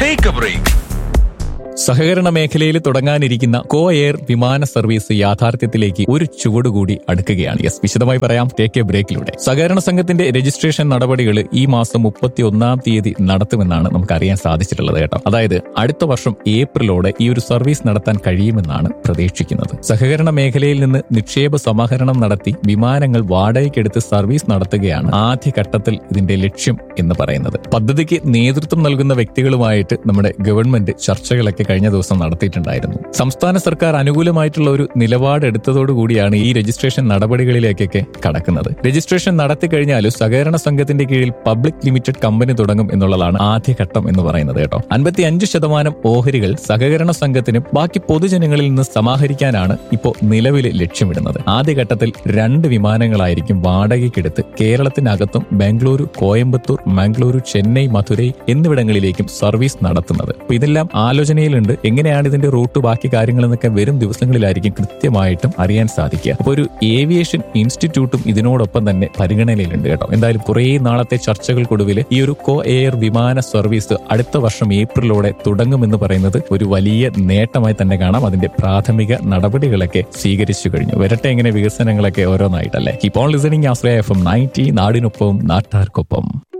Take a break. സഹകരണ മേഖലയിൽ തുടങ്ങാനിരിക്കുന്ന കോ air വിമാന സർവീസ് യാഥാർത്ഥ്യത്തിലേക്ക് ഒരു ചുവടുകൂടി അടുക്കുകയാണ് യെസ് വിശദമായി പറയാം ടേക്ക് എ ബ്രേക്കിലൂടെ സഹകരണ സംഘത്തിന്റെ രജിസ്ട്രേഷൻ നടപടികൾ ഈ മാസം മുപ്പത്തി ഒന്നാം തീയതി നടത്തുമെന്നാണ് നമുക്ക് അറിയാൻ സാധിച്ചിട്ടുള്ളത് കേട്ടോ അതായത് അടുത്ത വർഷം ഏപ്രിലോടെ ഈ ഒരു സർവീസ് നടത്താൻ കഴിയുമെന്നാണ് പ്രതീക്ഷിക്കുന്നത് സഹകരണ മേഖലയിൽ നിന്ന് നിക്ഷേപ സമാഹരണം നടത്തി വിമാനങ്ങൾ വാടകയ്ക്കെടുത്ത് സർവീസ് നടത്തുകയാണ് ആദ്യഘട്ടത്തിൽ ഇതിന്റെ ലക്ഷ്യം എന്ന് പറയുന്നത് പദ്ധതിക്ക് നേതൃത്വം നൽകുന്ന വ്യക്തികളുമായിട്ട് നമ്മുടെ ഗവൺമെന്റ് ചർച്ചകളൊക്കെ കഴിഞ്ഞ ദിവസം നടത്തിയിട്ടുണ്ടായിരുന്നു സംസ്ഥാന സർക്കാർ അനുകൂലമായിട്ടുള്ള ഒരു നിലപാട് എടുത്തതോടുകൂടിയാണ് ഈ രജിസ്ട്രേഷൻ നടപടികളിലേക്കൊക്കെ കടക്കുന്നത് രജിസ്ട്രേഷൻ നടത്തി കഴിഞ്ഞാലും സഹകരണ സംഘത്തിന്റെ കീഴിൽ പബ്ലിക് ലിമിറ്റഡ് കമ്പനി തുടങ്ങും എന്നുള്ളതാണ് ആദ്യഘട്ടം എന്ന് പറയുന്നത് കേട്ടോ അൻപത്തി അഞ്ച് ശതമാനം ഓഹരികൾ സഹകരണ സംഘത്തിനും ബാക്കി പൊതുജനങ്ങളിൽ നിന്ന് സമാഹരിക്കാനാണ് ഇപ്പോൾ നിലവിൽ ലക്ഷ്യമിടുന്നത് ആദ്യഘട്ടത്തിൽ രണ്ട് വിമാനങ്ങളായിരിക്കും വാടകയ്ക്കെടുത്ത് കേരളത്തിനകത്തും ബാംഗ്ലൂരു കോയമ്പത്തൂർ മംഗളൂരു ചെന്നൈ മധുരൈ എന്നിവിടങ്ങളിലേക്കും സർവീസ് നടത്തുന്നത് അപ്പൊ ഇതെല്ലാം ആലോചനയിലുണ്ട് എങ്ങനെയാണ് ഇതിന്റെ റൂട്ട് ബാക്കി കാര്യങ്ങൾ എന്നൊക്കെ വരും ദിവസങ്ങളിലായിരിക്കും കൃത്യമായിട്ടും അറിയാൻ സാധിക്കുക അപ്പോൾ ഒരു ഏവിയേഷൻ ഇൻസ്റ്റിറ്റ്യൂട്ടും ഇതിനോടൊപ്പം തന്നെ പരിഗണനയിലുണ്ട് കേട്ടോ എന്തായാലും കുറേ നാളത്തെ ചർച്ചകൾക്കൊടുവിൽ ഈ ഒരു കോ എയർ വിമാന സർവീസ് അടുത്ത വർഷം ഏപ്രിലോടെ തുടങ്ങുമെന്ന് പറയുന്നത് ഒരു വലിയ നേട്ടമായി തന്നെ കാണാം അതിന്റെ പ്രാഥമിക നടപടികളൊക്കെ സ്വീകരിച്ചു കഴിഞ്ഞു വരട്ടെ എങ്ങനെ വികസനങ്ങളൊക്കെ ഓരോന്നായിട്ടല്ലേ ഇപ്പോൾ listening Ashraya F M ninety നാടിനൊപ്പം നാട്ടാർക്കൊപ്പം